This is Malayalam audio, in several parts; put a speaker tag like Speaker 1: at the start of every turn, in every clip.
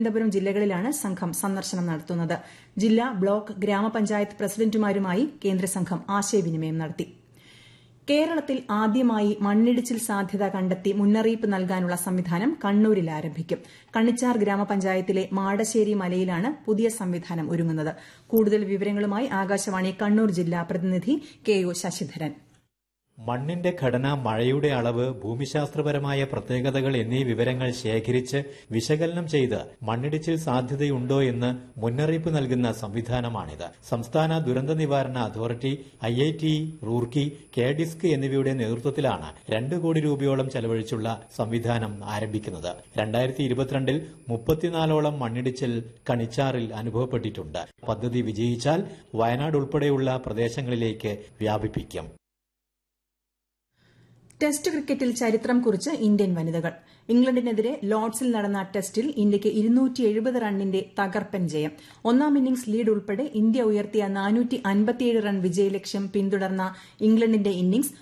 Speaker 1: തിരുവനന്തപുരം ജില്ലകളിലാണ് സംഘം സന്ദർശനം നടത്തുന്നത് ജില്ലാ ബ്ലോക്ക് ഗ്രാമപഞ്ചായത്ത് പ്രസിഡന്റുമാരുമായി കേന്ദ്രസംഘം ആശയവിനിമയം നടത്തി കേരളത്തിൽ ആദ്യമായി മണ്ണിടിച്ചിൽ സാധ്യത കണ്ടെത്തി മുന്നറിയിപ്പ് നൽകാനുള്ള സംവിധാനം കണ്ണൂരിൽ ആരംഭിക്കും കണ്ണിച്ചാർ ഗ്രാമപഞ്ചായത്തിലെ മാടശ്ശേരി മലയിലാണ് പുതിയ സംവിധാനം ഒരുങ്ങുന്നത് കൂടുതൽ വിവരങ്ങളുമായി ആകാശവാണി കണ്ണൂർ ജില്ലാ പ്രതിനിധി കെ ഒ ശശിധരൻ
Speaker 2: മണ്ണിന്റെ ഘടന മഴയുടെ അളവ് ഭൂമിശാസ്ത്രപരമായ പ്രത്യേകതകൾ എന്നീ വിവരങ്ങൾ ശേഖരിച്ച് വിശകലനം ചെയ്ത് മണ്ണിടിച്ചിൽ സാധ്യതയുണ്ടോ എന്ന് മുന്നറിയിപ്പ് നൽകുന്ന സംവിധാനമാണിത് സംസ്ഥാന ദുരന്ത നിവാരണ authority I I T Roorkee K DISC എന്നിവയുടെ നേതൃത്വത്തിലാണ് രണ്ട് കോടി രൂപയോളം ചെലവഴിച്ചുള്ള സംവിധാനം ആരംഭിക്കുന്നത് രണ്ടായിരത്തി ഇരുപത്തിരണ്ടിൽ മുപ്പത്തിനാലോളം മണ്ണിടിച്ചിൽ കണിച്ചാറിൽ അനുഭവപ്പെട്ടിട്ടുണ്ട് പദ്ധതി വിജയിച്ചാൽ വയനാട് ഉൾപ്പെടെയുള്ള പ്രദേശങ്ങളിലേക്ക് വ്യാപിപ്പിക്കും
Speaker 1: ടെസ്റ്റ് ക്രിക്കറ്റിൽ ചരിത്രം കുറിച്ച് ഇന്ത്യൻ വനിതകൾ ഇംഗ്ലണ്ടിനെതിരെ ലോർഡ്സിൽ നടന്ന ടെസ്റ്റിൽ ഇന്ത്യയ്ക്ക് റണ്ണിന്റെ തകർപ്പൻ ജയം ഒന്നാം ഇന്നിംഗ്സ് ലീഡ് ഉൾപ്പെടെ ഇന്ത്യ ഉയർത്തിയ റൺ വിജയലക്ഷ്യം പിന്തുടർന്ന ഇംഗ്ലണ്ടിന്റെ ഇന്നിംഗ്സ്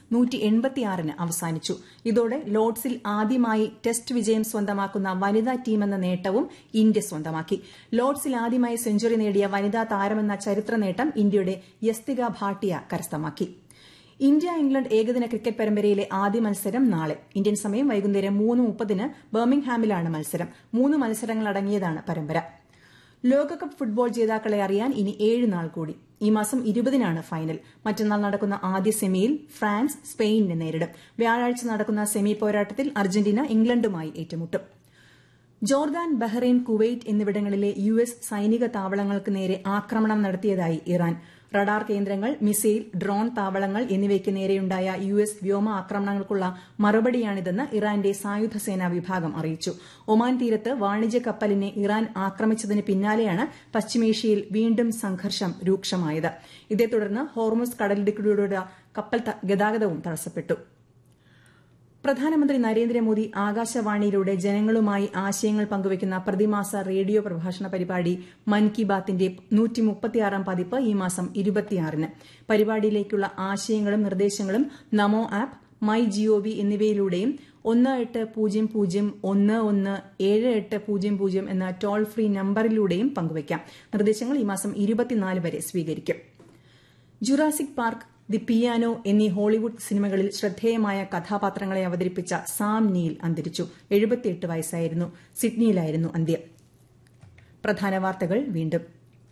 Speaker 1: ന് അവസാനിച്ചു ഇതോടെ ലോർഡ്സിൽ ആദ്യമായി ടെസ്റ്റ് വിജയം സ്വന്തമാക്കുന്ന വനിതാ ടീമെന്ന നേട്ടവും ഇന്ത്യ സ്വന്തമാക്കി ലോർഡ്സിൽ ആദ്യമായി സെഞ്ചുറി നേടിയ വനിതാ താരമെന്ന ചരിത്ര നേട്ടം ഇന്ത്യയുടെ യസ്തിക ഭാട്ടിയ കരസ്ഥമാക്കി ഇന്ത്യ ഇംഗ്ലണ്ട് ഏകദിന ക്രിക്കറ്റ് പരമ്പരയിലെ ആദ്യ മത്സരം നാളെ ഇന്ത്യൻ സമയം വൈകുന്നേരം മൂന്ന് മുപ്പതിന് ബർമിംഗ്ഹാമിലാണ് മത്സരം മൂന്ന് മത്സരങ്ങളടങ്ങിയതാണ് പരമ്പര ലോകകപ്പ് ഫുട്ബോൾ ജേതാക്കളെ അറിയാൻ ഇനി ഏഴ് നാൾ കൂടി ഈ മാസം ഇരുപതിനാണ് ഫൈനൽ മറ്റന്നാൾ നടക്കുന്ന ആദ്യ സെമിയിൽ ഫ്രാൻസ് സ്പെയിനിനെ നേരിടും വ്യാഴാഴ്ച നടക്കുന്ന സെമി പോരാട്ടത്തിൽ അർജന്റീന ഇംഗ്ലണ്ടുമായി ഏറ്റുമുട്ടും ജോർദാൻ ബഹ്റൈൻ കുവൈറ്റ് എന്നിവിടങ്ങളിലെ യു എസ് സൈനിക താവളങ്ങൾക്ക് നേരെ ആക്രമണം നടത്തിയതായി ഇറാൻ റഡാർ കേന്ദ്രങ്ങൾ മിസൈൽ ഡ്രോൺ താവളങ്ങൾ എന്നിവയ്ക്ക് നേരെയുണ്ടായ യു എസ് വ്യോമ ആക്രമണങ്ങൾക്കുള്ള മറുപടിയാണിതെന്ന് ഇറാന്റെ സായുധ സേനാ വിഭാഗം അറിയിച്ചു ഒമാൻ തീരത്ത് വാണിജ്യ കപ്പലിനെ ഇറാൻ ആക്രമിച്ചതിന് പിന്നാലെയാണ് പശ്ചിമേഷ്യയിൽ വീണ്ടും സംഘർഷം രൂക്ഷമായത് ഇതേ തുടർന്ന് ഹോർമുസ് കടലിടുക്കിലൂടെ കപ്പൽ ഗതാഗതവും തടസ്സപ്പെട്ടു പ്രധാനമന്ത്രി നരേന്ദ്രമോദി ആകാശവാണിയിലൂടെ ജനങ്ങളുമായി ആശയങ്ങൾ പങ്കുവയ്ക്കുന്ന പ്രതിമാസ റേഡിയോ പ്രഭാഷണ പരിപാടി മൻ കി ബാത്തിന്റെ പതിപ്പ് ഈ മാസം ഇരുപത്തിയാറിന് പരിപാടിയിലേക്കുള്ള ആശയങ്ങളും നിർദ്ദേശങ്ങളും നമോ ആപ്പ് മൈ ജിഒവി എന്നിവയിലൂടെയും ഒന്ന് എട്ട് പൂജ്യം പൂജ്യം ഒന്ന് ഒന്ന് ഏഴ് എട്ട് പൂജ്യം പൂജ്യം എന്ന ടോൾ ഫ്രീ നമ്പറിലൂടെയും പങ്കുവയ്ക്കാം നിർദ്ദേശങ്ങൾ ഈ മാസം ഇരുപത്തിനാല് വരെ സ്വീകരിക്കും ജുറാസിക് പാർക്ക് ദി പിയാനോ എന്നീ ഹോളിവുഡ് സിനിമകളിൽ ശ്രദ്ധേയമായ കഥാപാത്രങ്ങളെ അവതരിപ്പിച്ച സാം നീൽ അന്തരിച്ചു എഴുപത്തിയെട്ട് വയസ്സായിരുന്നു സിഡ്നിയിലായിരുന്നു അന്ത്യം പ്രധാന വാർത്തകൾ വീണ്ടും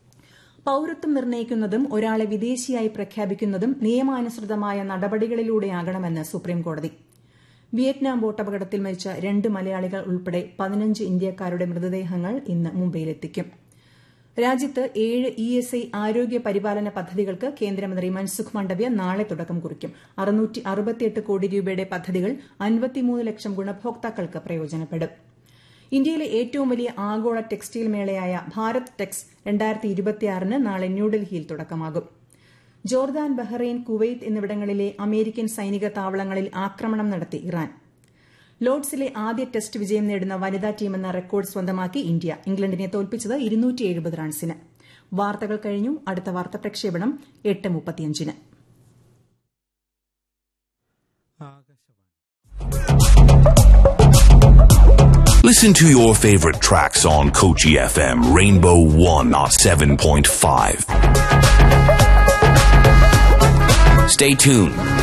Speaker 1: പൌരത്വം നിർണ്ണയിക്കുന്നതും ഒരാളെ വിദേശിയായി പ്രഖ്യാപിക്കുന്നതും നിയമാനുസൃതമായ നടപടികളിലൂടെയാകണമെന്ന് സുപ്രീംകോടതി വിയറ്റ്നാം ബോട്ടപകടത്തിൽ മരിച്ച രണ്ട് മലയാളികൾ ഉൾപ്പെടെ പതിനഞ്ച് ഇന്ത്യക്കാരുടെ മൃതദേഹങ്ങൾ ഇന്ന് മുംബൈയിലെത്തിക്കും രാജ്യത്ത് ഏഴ് ഇ എസ് ഐ ആരോഗ്യ പരിപാലന പദ്ധതികൾക്ക് കേന്ദ്രമന്ത്രി മൻസുഖ് മണ്ഡവ്യ നാളെ തുടക്കം കുറിക്കും അറുന്നൂറ്റി അറുപത്തിയെട്ട് കോടി രൂപയുടെ പദ്ധതികൾ അൻപത്തിമൂന്ന് ലക്ഷം ഗുണഭോക്താക്കൾക്ക് പ്രയോജനപ്പെടും ഇന്ത്യയിലെ ഏറ്റവും വലിയ ആഗോള ടെക്സ്റ്റൈൽ മേളയായ ഭാരത് ടെക്സ് രണ്ടായിരത്തി ഇരുപത്തിയാറിന് നാളെ ന്യൂഡൽഹിയിൽ തുടക്കമാകും ജോർദാൻ ബഹ്റൈൻ കുവൈത്ത് എന്നിവിടങ്ങളിലെ അമേരിക്കൻ സൈനിക താവളങ്ങളിൽ ആക്രമണം നടത്തി ഇറാൻ ലോർഡ്സിലെ ആദ്യ ടെസ്റ്റ് വിജയം നേടുന്ന വനിതാ ടീമെന്ന റെക്കോർഡ് സ്വന്തമാക്കി ഇന്ത്യ ഇംഗ്ലണ്ടിനെ തോൽപ്പിച്ചത് റൺസിന് വാർത്തകൾ കഴിഞ്ഞു അടുത്ത വാർത്ത പ്രക്ഷേപണം എട്ട് മുപ്പത്തിയഞ്ചിന്
Speaker 3: Listen to your favorite tracks on Kochi FM Rainbow 107.5. Stay tuned